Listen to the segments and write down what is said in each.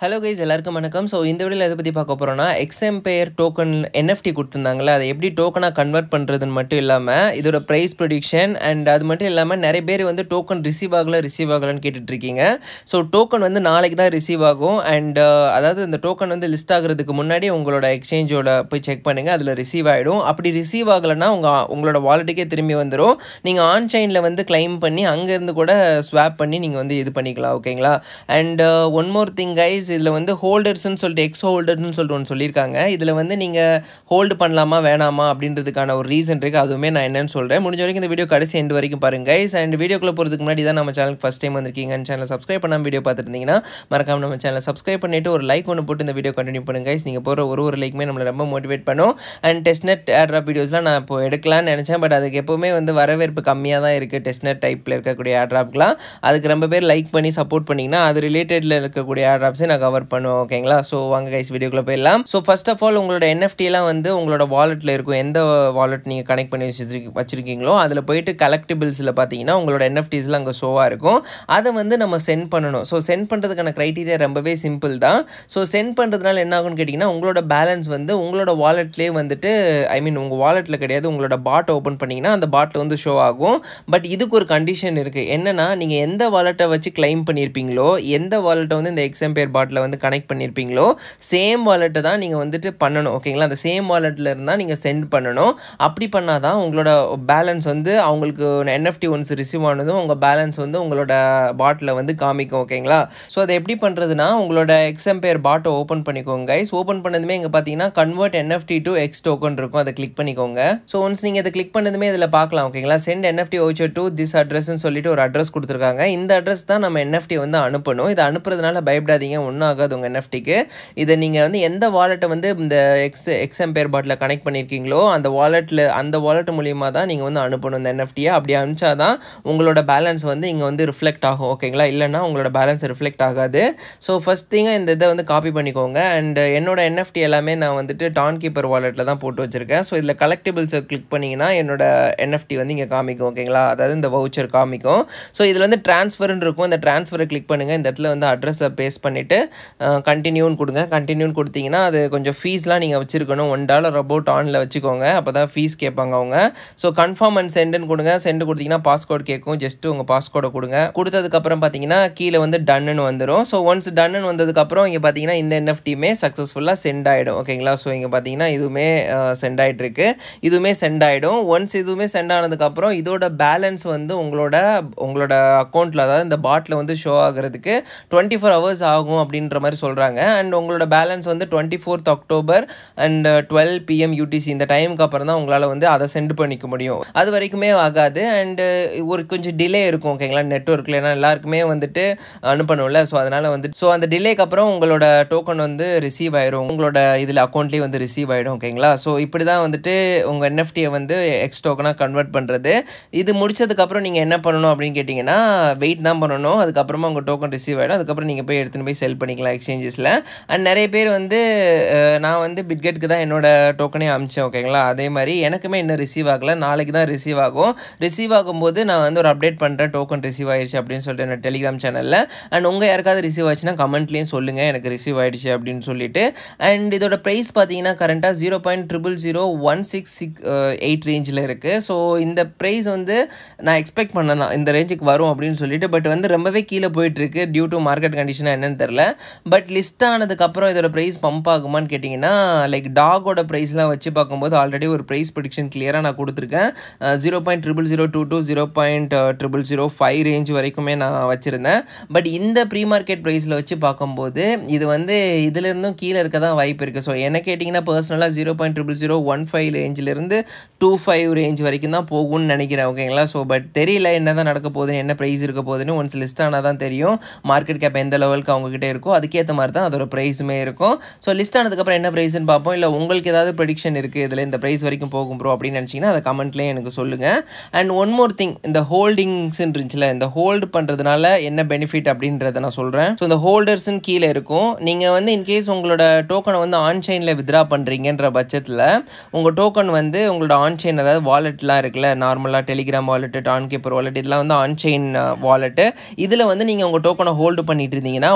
hello guys எல்லாருக்கும் வணக்கம் so இந்த வீடியோவில் எதை பற்றி பார்க்க போகிறோன்னா எக்ஸம்பேர் டோக்கன் என்எஃப்டி கொடுத்துருந்தாங்களே அதை எப்படி டோக்கனாக கன்வெர்ட் பண்ணுறதுன்னு மட்டும் இல்லாமல் இதோட ப்ரைஸ் ப்ரொடிக்ஷன் அண்ட் அது மட்டும் இல்லாமல் நிறைய பேர் வந்து டோக்கன் ரிசீவ் ஆகல ரிசீவ் ஆகலன்னு கேட்டுட்ருக்கீங்க ஸோ டோக்கன் வந்து நாளைக்கு தான் ரிசீவ் ஆகும் அண்ட் அதாவது இந்த டோக்கன் வந்து லிஸ்ட் ஆகிறதுக்கு முன்னாடி உங்களோட எக்ஸ்சேஞ்சோட போய் செக் பண்ணுங்கள் அதில் ரிசீவ் ஆகிடும் அப்படி ரிசீவ் ஆகலைன்னா உங்கள் உங்களோட வாலெட்டுக்கே திரும்பி வந்துடும் நீங்கள் ஆன்சைனில் வந்து கிளைம் பண்ணி அங்கேருந்து கூட ஸ்வாப் பண்ணி நீங்கள் வந்து இது பண்ணிக்கலாம் ஓகேங்களா and one more thing guys இதில் வந்து ஹோல்டர்ஸ்னு சொல்லிட்டு எக்ஸ் ஹோல்டர்னு சொல்லிட்டு ஒன்று சொல்லியிருக்காங்க இதில் வந்து நீங்கள் ஹோல்டு பண்ணலாமா வேணாமா அப்படின்றதுக்கான ஒரு ரீசன் இருக்குது அதுவுமே நான் என்னன்னு சொல்கிறேன் முடிஞ்ச வரைக்கும் இந்த வீடியோ கடைசி எண்டு வரைக்கும் பாருங்க கைஸ் அண்ட் வீடியோக்குள்ளே போகிறதுக்கு முன்னாடி தான் நம்ம சேனலுக்கு ஃபஸ்ட் டைம் வந்திருக்கீங்க சேனலை சப்ஸ்கிரைப் பண்ணாமல் வீடியோ பார்த்துட்டு இருந்தீங்கன்னா மறக்காம நம்ம சேனலை சப்ஸ்கிரைப் பண்ணிட்டு ஒரு லைக் ஒன்று போட்டு இந்த வீடியோ கண்டினியூ பண்ணுங்க கைஸ் நீங்கள் போகிற ஒரு ஒரு லைக்குமே நம்மளை ரொம்ப மோட்டிவேட் பண்ணும் அண்ட் டெஸ்ட்நெட் ஆட்ராப் வீடியோஸ்லாம் நான் இப்போ எடுக்கலாம்னு நினச்சேன் பட் அதுக்கு எப்போவுமே வந்து வரவேற்பு கம்மியாக தான் இருக்குது டெஸ்ட்நெட் டைப்பில் இருக்கக்கூடிய ஆட்ராப்லாம் அதுக்கு ரொம்ப பேர் லைக் பண்ணி சப்போர்ட் பண்ணிங்கன்னா அது ரிலேட்டடில் இருக்கக்கூடிய ஆட்ராப்ஸை நான் கவர் பண்ணுவேன் ஓகேங்களா ஸோ வாங்க கைஸ் வீடியோக்குள்ளே போயிடலாம் ஸோ ஃபர்ஸ்ட் ஆஃப் ஆல் உங்களோட என்எஃப்டிலாம் வந்து உங்களோட வாலெட்டில் இருக்கும் எந்த வாலெட் நீங்கள் கனெக்ட் பண்ணி வச்சிருக்கீ வச்சிருக்கீங்களோ அதில் போயிட்டு கலெக்டிபிள்ஸில் பார்த்தீங்கன்னா உங்களோட என்எஃப்டிஸ்லாம் அங்கே ஷோவாக இருக்கும் அதை வந்து நம்ம சென்ட் பண்ணணும் ஸோ சென்ட் பண்ணுறதுக்கான க்ரைட்டீரியா ரொம்பவே சிம்பிள் தான் ஸோ சென்ட் பண்ணுறதுனால என்ன ஆகும்னு கேட்டிங்கன்னா உங்களோட பேலன்ஸ் வந்து உங்களோட வாலெட்லேயே வந்துட்டு ஐ மீன் உங்கள் வாலெட்டில் கிடையாது உங்களோட பாட்டை ஓப்பன் பண்ணிங்கன்னா அந்த பாட்டில் வந்து ஷோ ஆகும் பட் இதுக்கு ஒரு கண்டிஷன் இருக்குது என்னென்னா நீங்கள் எந்த வாலெட்டை வச்சு கிளைம் பண்ணியிருப்பீங்களோ எந்த வாலெட்டை வந்து இந்த எக்ஸாம்பேர் பாட்டில் வந்து கனெக்ட் பண்ணியிருப்பீங்களோ சேம் வாலெட்டை தான் நீங்கள் வந்துட்டு பண்ணணும் ஓகேங்களா அந்த சேம் வாலெட்டில் இருந்தால் நீங்கள் சென்ட் பண்ணணும் அப்படி பண்ணால் தான் உங்களோட பேலன்ஸ் வந்து அவங்களுக்கு என்எஃப்டி ஒன்ஸ் ரிசீவ் ஆனதும் உங்கள் பேலன்ஸ் வந்து உங்களோட பாட்டில் வந்து காமிக்கும் ஓகேங்களா ஸோ அதை எப்படி பண்ணுறதுனா உங்களோட எக்ஸம்பேர் பாட்டை ஓப்பன் பண்ணிக்கோங்க கைஸ் ஓப்பன் பண்ணதுமே இங்கே பார்த்தீங்கன்னா convert NFT to X token இருக்கும் அதை கிளிக் பண்ணிக்கோங்க ஸோ ஒன்ஸ் நீங்கள் அதை கிளிக் பண்ணதுமே இதில் பார்க்கலாம் ஓகேங்களா send NFT voucher to this அட்ரஸ்ன்னு சொல்லிட்டு ஒரு அட்ரஸ் கொடுத்துருக்காங்க இந்த அட்ரஸ் தான் நம்ம என்எஃப்டி வந்து அனுப்பணும் இதை அனுப்புறதுனால பயப்படாதீங்க ஒன்றும் ஆகாது உங்கள் என்எஃப்டிக்கு இதை நீங்கள் வந்து எந்த வாலெட்டை வந்து இந்த எக்ஸ் எக்ஸம்பேர் பாட்டில் கனெக்ட் பண்ணியிருக்கீங்களோ அந்த வாலெட்டில் அந்த வாலெட் மூலியமாக தான் நீங்கள் வந்து அனுப்பணும் இந்த என்எஃப்டியை அப்படி அனுப்பிச்சா தான் உங்களோட பேலன்ஸ் வந்து இங்கே வந்து ரிஃப்ளெக்ட் ஆகும் ஓகேங்களா இல்லைன்னா உங்களோட பேலன்ஸ் ரிஃப்ளெக்ட் ஆகாது ஸோ ஃபஸ்ட் திங்காக இந்த இதை வந்து காப்பி பண்ணிக்கோங்க அண்ட் என்னோட என்எஃப்டி எல்லாமே நான் வந்துட்டு டான் கீப்பர் வாலெட்டில் தான் போட்டு வச்சுருக்கேன் ஸோ இதில் கலெக்டிபிள்ஸை கிளிக் பண்ணிங்கன்னா என்னோட என்எஃப்டி வந்து இங்கே காமிக்கும் ஓகேங்களா அதாவது இந்த வவுச்சர் காமிக்கும் ஸோ இதில் வந்து ட்ரான்ஸ்ஃபர்னு இருக்கும் இந்த ட்ரான்ஸ்ஃபரை கிளிக் பண்ணுங்கள் இந்த இடத்துல வந்து அட்ரஸை பேஸ்ட் பண்ணிவிட்டு கண்டினியூன்னு கொடுங்க கண்டினியூன்னு கொடுத்தீங்கன்னா அது கொஞ்சம் ஃபீஸ்லாம் நீங்கள் வச்சுருக்கணும் ஒன் டாலர் அபவுட் ஆனில் வச்சுக்கோங்க அப்போ தான் ஃபீஸ் கேட்பாங்க அவங்க ஸோ கன்ஃபார்ம் அண்ட் சென்டுன்னு கொடுங்க சென்டு கொடுத்தீங்கன்னா பாஸ்கோட் கேட்கும் ஜஸ்ட்டு உங்கள் பாஸ்கோடை கொடுங்க கொடுத்ததுக்கப்புறம் பார்த்தீங்கன்னா கீழே வந்து டன்னுன்னு வந்துடும் ஸோ ஒன்ஸ் டன்னுன்னு வந்ததுக்கப்புறம் இங்கே பார்த்தீங்கன்னா இந்த என்எஃப்டியுமே சக்ஸஸ்ஃபுல்லாக சென்ட் ஆகிடும் ஓகேங்களா ஸோ இங்கே பார்த்தீங்கன்னா இதுவுமே சென்ட் ஆகிட்டுருக்கு இதுவுமே சென்ட் ஆகிடும் ஒன்ஸ் இதுவுமே சென்ட் ஆனதுக்கப்புறம் இதோட பேலன்ஸ் வந்து உங்களோட உங்களோட அக்கௌண்ட்டில் அதாவது இந்த பாட்டில் வந்து ஷோ ஆகிறதுக்கு டுவெண்ட்டி ஃபோர் ஹவர்ஸ் ஆகும் அப்படின்ற மாதிரி சொல்கிறாங்க அண்ட் உங்களோட பேலன்ஸ் வந்து twenty fourth October and twelve PM UTC இந்த டைமுக்கு அப்புறம் தான் உங்களால் வந்து அதை சென்ட் பண்ணிக்க முடியும் அது வரைக்குமே ஆகாது அண்டு ஒரு கொஞ்சம் டிலே இருக்கும் ஓகேங்களா நெட்ஒர்க்கில் ஏன்னா எல்லாருக்குமே வந்துட்டு அனுப்பணும்ல ஸோ அதனால் வந்துட்டு ஸோ அந்த டிலேக்கு அப்புறம் உங்களோட டோக்கன் வந்து ரிசீவ் ஆயிரும் உங்களோட இதில் அக்கௌண்ட்லேயே வந்து ரிசீவ் ஆகிடும் ஓகேங்களா ஸோ இப்படி தான் வந்துட்டு உங்கள் என்எஃப்டியை வந்து எக்ஸ் டோக்கனாக கன்வெர்ட் பண்ணுறது இது முடிச்சதுக்கப்புறம் நீங்கள் என்ன பண்ணணும் அப்படின்னு கேட்டிங்கன்னா வெயிட் தான் பண்ணணும் அதுக்கப்புறமா உங்கள் டோக்கன் ரிசீவ் ஆகிடும் அதுக்கப்புறம் நீங்கள் போய் எடுத்துகிட்டு போய் செல் பண்ணிக்கலாம் எக்ஸ்சேஞ்சஸில் அண்ட் நிறைய பேர் வந்து நான் வந்து பிட்கெட்டுக்கு தான் என்னோட டோக்கனே அமிச்சேன் ஓகேங்களா அதே மாதிரி எனக்குமே இன்னும் ரிசீவ் ஆகலை நாளைக்கு தான் ரிசீவ் ஆகும் ரிசீவ் ஆகும்போது நான் வந்து ஒரு அப்டேட் பண்ணுறேன் டோக்கன் ரிசீவ் ஆயிடுச்சு அப்படின்னு சொல்லிட்டு என்னோட டெலிகிராம் சேனலில் அண்ட் உங்கள் யாருக்காவது ரிசீவ் ஆச்சுன்னா கமெண்ட்லேயும் சொல்லுங்கள் எனக்கு ரிசீவ் ஆயிடுச்சு அப்படின்னு சொல்லிட்டு அண்ட் இதோட ப்ரைஸ் பார்த்தீங்கன்னா கரண்ட்டாக zero point triple zero one six six eight ரேஞ்சில் இருக்குது ஸோ இந்த ப்ரைஸ் வந்து நான் எக்ஸ்பெக்ட் பண்ணலாம் இந்த ரேஞ்சுக்கு வரும் அப்படின்னு சொல்லிட்டு பட் வந்து ரொம்பவே கீழே போயிட்டுருக்கு டியூ டு மார்க்கெட் கண்டிஷனாக என்னன்னு தெரில பட் லிஸ்ட் ஆனதுக்கப்புறம் இதோட ப்ரைஸ் பம்ப் ஆகுமான்னு கேட்டிங்கன்னா லைக் டாகோட ப்ரைஸ்லாம் வச்சு பார்க்கும்போது ஆல்ரெடி ஒரு ப்ரைஸ் ப்ரிடிக்ஷன் கிளியராக நான் கொடுத்துருக்கேன் zero point triple zero two to zero point triple zero five range வரைக்குமே நான் வச்சுருந்தேன் பட் இந்த ப்ரீ மார்க்கெட் ப்ரைஸில் வச்சு பார்க்கும்போது இது வந்து இதுலேருந்தும் கீழே இருக்க தான் வாய்ப்பு இருக்குது ஸோ என்ன கேட்டிங்கன்னா பர்சனலாக zero point triple zero one five ரேஞ்சிலேருந்து டூ ஃபைவ் ரேஞ்ச் வரைக்கும் தான் போகும்னு நினைக்கிறேன் ஓகேங்களா ஸோ பட் தெரியல என்ன தான் நடக்க போகுதுன்னு என்ன ப்ரைஸ் இருக்க போகுதுன்னு ஒன்ஸ் லிஸ்ட் ஆனால் தான் தெரியும் மார்க்கெட் கேப் எந்த லெவலுக்கு அவங்ககிட்ட இருக்கோ அதுக்கேற்ற மாதிரி தான் அதோட ப்ரைஸுமே இருக்கும் ஸோ லிஸ்ட் ஆனதுக்கப்புறம் என்ன ப்ரைஸ்னு பார்ப்போம் இல்லை உங்களுக்கு ஏதாவது ப்ரெடிக்ஷன் இருக்குது இதில் இந்த ப்ரைஸ் வரைக்கும் போகும் ப்ரோ அப்படின்னு நினச்சிங்கன்னா அதை கமெண்ட்லேயே எனக்கு சொல்லுங்கள் அண்ட் ஒன் மோர் திங் இந்த ஹோல்டிங்ஸ்ன்னு இருந்துச்சுல இந்த ஹோல்டு பண்ணுறதுனால என்ன பெனிஃபிட் அப்படின்றத நான் சொல்கிறேன் ஸோ இந்த ஹோல்டர்ஸ்னு கீழே இருக்கும் நீங்கள் வந்து இன்கேஸ் உங்களோட டோக்கனை வந்து ஆன்சைனில் வித்ரா பண்ணுறீங்கன்ற பட்சத்தில் உங்கள் டோக்கன் வந்து உங்களோட ஆன்சைன் அதாவது வாலெட்லாம் இருக்குல்ல நார்மலாக Telegram wallet Tonkeeper wallet இதெல்லாம் வந்து ஆன்சைன் வாலெட்டு இதில் வந்து நீங்கள் உங்கள் டோக்கனை ஹோல்டு பண்ணிட்டு இருந்தீங்கன்னா உங்களை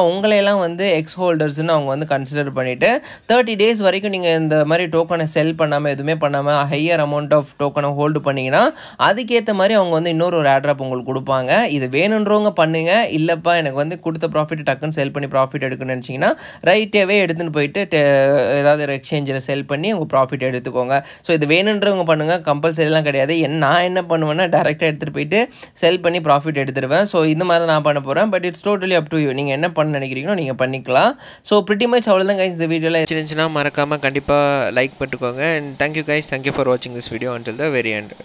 யாரெல்லாம் வந்து எக்ஸ் ஹோல்டர்ஸ்னு அவங்க வந்து கன்சிடர் பண்ணிவிட்டு தேர்ட்டி டேஸ் வரைக்கும் நீங்கள் இந்த மாதிரி டோக்கனை செல் பண்ணாமல் எதுவுமே பண்ணாமல் ஹையர் அமௌண்ட் ஆஃப் டோக்கனை ஹோல்டு பண்ணிங்கன்னா அதுக்கேற்ற மாதிரி அவங்க வந்து இன்னொரு ஒரு ஆட்ராப் உங்களுக்கு கொடுப்பாங்க இது வேணுன்றவங்க பண்ணுங்க இல்லைப்பா எனக்கு வந்து கொடுத்த ப்ராஃபிட் டக்குன்னு செல் பண்ணி ப்ராஃபிட் எடுக்கணும்னு நினச்சிங்கன்னா ரைட்டேவே எடுத்துன்னு போயிட்டு டெ- ஏதாவது ஒரு எக்ஸ்சேஞ்சில் செல் பண்ணி உங்கள் ப்ராஃபிட் எடுத்துக்கோங்க ஸோ இது வேணுன்றவங்க பண்ணுங்கள் கம்பல்சரிலாம் கிடையாது என் நான் என்ன பண்ணுவேன்னா டேரெக்டாக எடுத்துகிட்டு போயிட்டு செல் பண்ணி ப்ராஃபிட் எடுத்துருவேன் ஸோ இந்த மாதிரி தான் நான் பண்ண போகிறேன் but it's totally up to you நீங்கள் என்ன பண்ண நினைக்கிறீங்களோ நீங்கள் பண்ணிக்கலாம் ஸோ பிரிட்டி மச் அவ்வளோதான் கைஸ் இந்த வீடியோவில் இருந்துச்சுன்னா மறக்காமல் கண்டிப்பாக லைக் பண்ணிக்கோங்க and thank you guys thank you for வாட்சிங் this video until the very end